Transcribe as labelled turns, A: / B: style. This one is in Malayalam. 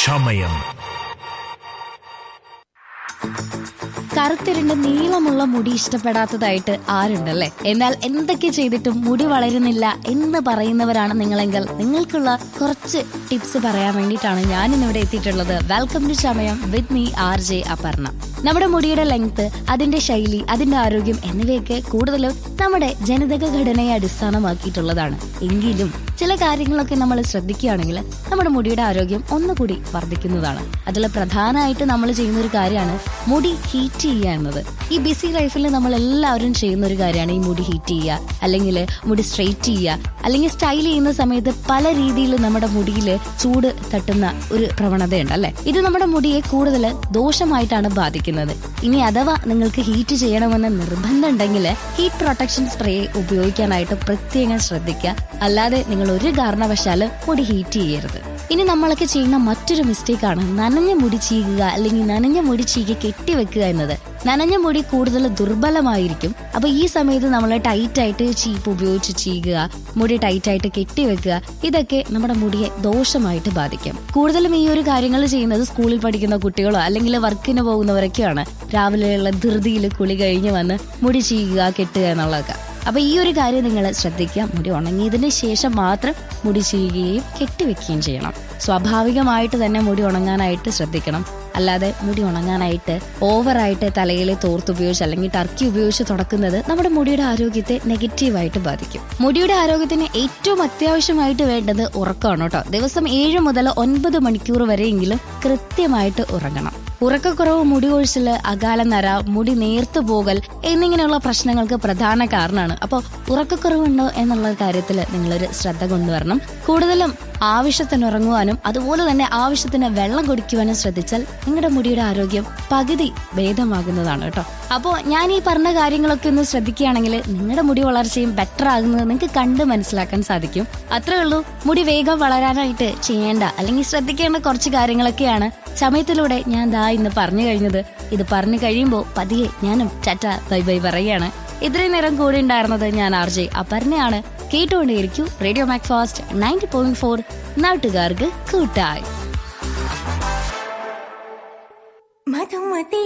A: ചമയം
B: കറുത്തിരുണ്ട് നീളമുള്ള മുടി ഇഷ്ടപ്പെടാത്തതായിട്ട് ആരുണ്ടല്ലേ എന്നാൽ എന്തൊക്കെ ചെയ്തിട്ടും മുടി വളരുന്നില്ല എന്ന് പറയുന്നവരാണ് നിങ്ങളെങ്കിൽ നിങ്ങൾക്കുള്ള കുറച്ച് ടിപ്സ് പറയാൻ വേണ്ടിയിട്ടാണ് ഞാൻ ഇന്നിവിടെ എത്തിയിട്ടുള്ളത് welcome to Chamayam with me R J Aparna നമ്മുടെ മുടിയുടെ ലെങ്ത് അതിന്റെ ശൈലി അതിന്റെ ആരോഗ്യം എന്നിവയൊക്കെ കൂടുതലും നമ്മുടെ ജനിതക ഘടനയെ അടിസ്ഥാനമാക്കിയിട്ടുള്ളതാണ് എങ്കിലും ചില കാര്യങ്ങളൊക്കെ നമ്മൾ ശ്രദ്ധിക്കുകയാണെങ്കിൽ നമ്മുടെ മുടിയുടെ ആരോഗ്യം ഒന്നുകൂടി വർദ്ധിക്കുന്നതാണ് അതിൽ പ്രധാനമായിട്ട് നമ്മൾ ചെയ്യുന്ന ഒരു കാര്യമാണ് മുടി ഹീറ്റ് ചെയ്യുക എന്നത് ഈ ബിസി ലൈഫിൽ നമ്മൾ എല്ലാവരും ചെയ്യുന്ന ഒരു കാര്യമാണ് ഈ മുടി ഹീറ്റ് ചെയ്യുക അല്ലെങ്കിൽ മുടി സ്ട്രെയിറ്റ് ചെയ്യുക അല്ലെങ്കിൽ സ്റ്റൈൽ ചെയ്യുന്ന സമയത്ത് പല രീതിയിൽ നമ്മുടെ മുടിയിൽ ചൂട് തട്ടുന്ന ഒരു പ്രവണതയുണ്ട് അല്ലെ ഇത് നമ്മുടെ മുടിയെ കൂടുതൽ ദോഷമായിട്ടാണ് ബാധിക്കുന്നത് ഇനി അഥവാ നിങ്ങൾക്ക് ഹീറ്റ് ചെയ്യണമെന്ന് നിർബന്ധം ഉണ്ടെങ്കിൽ ഹീറ്റ് പ്രൊട്ടക്ഷൻ സ്പ്രേ ഉപയോഗിക്കാനായിട്ട് പ്രത്യേകം ശ്രദ്ധിക്കുക അല്ലാതെ നിങ്ങൾ ഒരു കാരണവശാലും മുടി ഹീറ്റ് ചെയ്യരുത് ഇനി നമ്മളൊക്കെ ചെയ്യുന്ന മറ്റൊരു മിസ്റ്റേക്കാണ് നനഞ്ഞ മുടി ചീകുക അല്ലെങ്കിൽ നനഞ്ഞ മുടി ചീകി കെട്ടിവെക്കുക എന്നത് നനഞ്ഞ മുടി കൂടുതൽ ദുർബലമായിരിക്കും അപ്പൊ ഈ സമയത്ത് നമ്മൾ ടൈറ്റ് ആയിട്ട് ചീപ്പ് ഉപയോഗിച്ച് ചീകുക മുടി ടൈറ്റ് ആയിട്ട് കെട്ടിവെക്കുക ഇതൊക്കെ നമ്മുടെ മുടിയെ ദോഷമായിട്ട് ബാധിക്കും കൂടുതലും ഈ ഒരു കാര്യങ്ങൾ ചെയ്യുന്നത് സ്കൂളിൽ പഠിക്കുന്ന കുട്ടികളോ അല്ലെങ്കിൽ വർക്കിന് പോകുന്നവരൊക്കെയാണ് രാവിലെയുള്ള ധൃതിയിൽ കുളി കഴിഞ്ഞ് വന്ന് മുടി ചീകുക കെട്ടുക എന്നുള്ളതൊക്കെ അപ്പൊ ഈ ഒരു കാര്യം നിങ്ങൾ ശ്രദ്ധിക്കുക മുടി ഉണങ്ങിയതിന് ശേഷം മാത്രം മുടി ചെയ്യുകയും കെട്ടിവെക്കുകയും ചെയ്യണം സ്വാഭാവികമായിട്ട് തന്നെ മുടി ഉണങ്ങാനായിട്ട് ശ്രദ്ധിക്കണം അല്ലാതെ മുടി ഉണങ്ങാനായിട്ട് ഓവറായിട്ട് തലയിൽ തോർത്തുപയോഗിച്ച് അല്ലെങ്കിൽ ടർക്കി ഉപയോഗിച്ച് തുടക്കുന്നത് നമ്മുടെ മുടിയുടെ ആരോഗ്യത്തെ നെഗറ്റീവായിട്ട് ബാധിക്കും മുടിയുടെ ആരോഗ്യത്തിന് ഏറ്റവും അത്യാവശ്യമായിട്ട് വേണ്ടത് ഉറക്കമാണ് കേട്ടോ ദിവസം ഏഴ് മുതൽ ഒൻപത് മണിക്കൂർ വരെയെങ്കിലും കൃത്യമായിട്ട് ഉറങ്ങണം ഉറക്കക്കുറവ് മുടി കൊഴിച്ചില് അകാല നര മുടി നേർത്തു പോകൽ എന്നിങ്ങനെയുള്ള പ്രശ്നങ്ങൾക്ക് പ്രധാന കാരണമാണ് അപ്പോൾ ഉറക്കക്കുറവുണ്ടോ എന്നുള്ള കാര്യത്തിൽ നിങ്ങളൊരു ശ്രദ്ധ കൊണ്ടുവരണം കൂടുതലും ആവശ്യത്തിന് ഉറങ്ങുവാനും അതുപോലെ തന്നെ ആവശ്യത്തിന് വെള്ളം കുടിക്കുവാനും ശ്രദ്ധിച്ചാൽ നിങ്ങളുടെ മുടിയുടെ ആരോഗ്യം പകുതി ഭേദമാകുന്നതാണ് കേട്ടോ അപ്പോൾ ഞാൻ ഈ പറഞ്ഞ കാര്യങ്ങളൊക്കെ ഒന്ന് ശ്രദ്ധിക്കുകയാണെങ്കിൽ നിങ്ങളുടെ മുടി വളർച്ചയും ബെറ്റർ ആകുന്നത് നിങ്ങൾക്ക് കണ്ട് മനസ്സിലാക്കാൻ സാധിക്കും അത്രേ ഉള്ളൂ മുടി വേഗം വളരാനായിട്ട് ചെയ്യേണ്ട അല്ലെങ്കിൽ ശ്രദ്ധിക്കേണ്ട കുറച്ച് കാര്യങ്ങളൊക്കെയാണ് സമയത്തിലൂടെ ഞാൻ ദാ ഇന്ന് പറഞ്ഞു കഴിഞ്ഞത് ഇത് പറഞ്ഞു കഴിയുമ്പോൾ പതിയെ ഞാനും ടാറ്റ ബൈ ബൈ പറയുകയാണ് ഇത്രയും നേരം കൂടെ ഉണ്ടായിരുന്നത് ഞാൻ ആർ ജെ അപർണയാണ് കേട്ടുകൊണ്ടേയിരിക്കൂ radio Mac fast ninety point four നാട്ടുകാർക്ക് കൂട്ടായി
C: മധുമതി